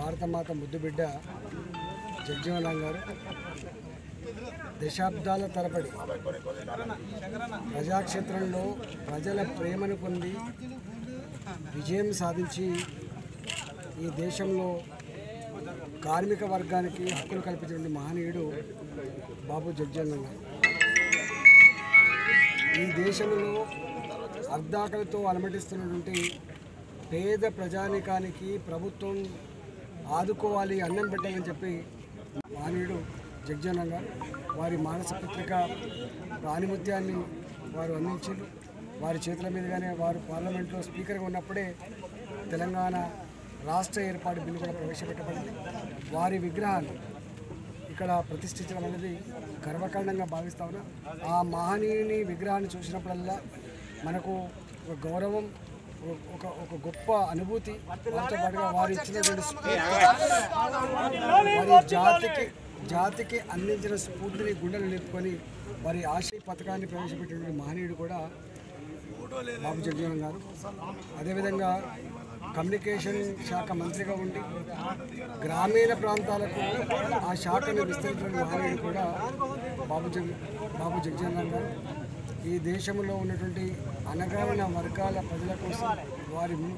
భారతమాత ముద్దుబిడ్డ జగ్జీవన్ గారు దశాబ్దాల తరబడి ప్రజాక్షేత్రంలో ప్రజల ప్రేమను పొంది విజయం సాధించి ఈ దేశంలో కార్మిక వర్గానికి హక్కులు కల్పించిన మహనీయుడు బాబు జగ్జీవన్ గారు ఈ దేశంలో అర్ధాకలతో అలమటిస్తున్నటువంటి పేద ప్రజానికానికి ప్రభుత్వం ఆదుకోవాలి అన్నం పెట్టాలని చెప్పి మానవుడు జగ్జన గారు వారి మానస పత్రిక ప్రాణిముత్యాన్ని వారు అందించారు వారి చేతుల మీదుగానే వారు పార్లమెంట్లో స్పీకర్గా ఉన్నప్పుడే తెలంగాణ రాష్ట్ర ఏర్పాటు బిల్లు కూడా ప్రవేశపెట్టబడింది వారి విగ్రహాన్ని ఇక్కడ ప్రతిష్ఠించడం అనేది గర్వకారణంగా భావిస్తా ఉన్నా ఆ మహనీయుని విగ్రహాన్ని చూసినప్పుడల్లా మనకు ఒక గౌరవం ఒ- ఒక ఒక గొప్ప అనుభూతి దాంతో పాటుగా వారు ఇచ్చినటువంటి స్ఫూర్తి వారి జాతికి జాతికి అందించిన స్ఫూర్తిని గుండెలు నింపుకొని వారి ఆశయ పథకాన్ని ప్రవేశపెట్టినటువంటి మహనీయుడు కూడా బాబు జగజీవన్ గారు అదేవిధంగా కమ్యూనికేషన్ శాఖ మంత్రిగా ఉండి గ్రామీణ ప్రాంతాలకు ఆ శాఖను విస్తరించిన మహనీయుడు కూడా బాబు జగ్ బాబు జగజీవన్ గారు ఈ దేశంలో ఉన్నటువంటి అనగారిన వర్గాల ప్రజల కోసం వారి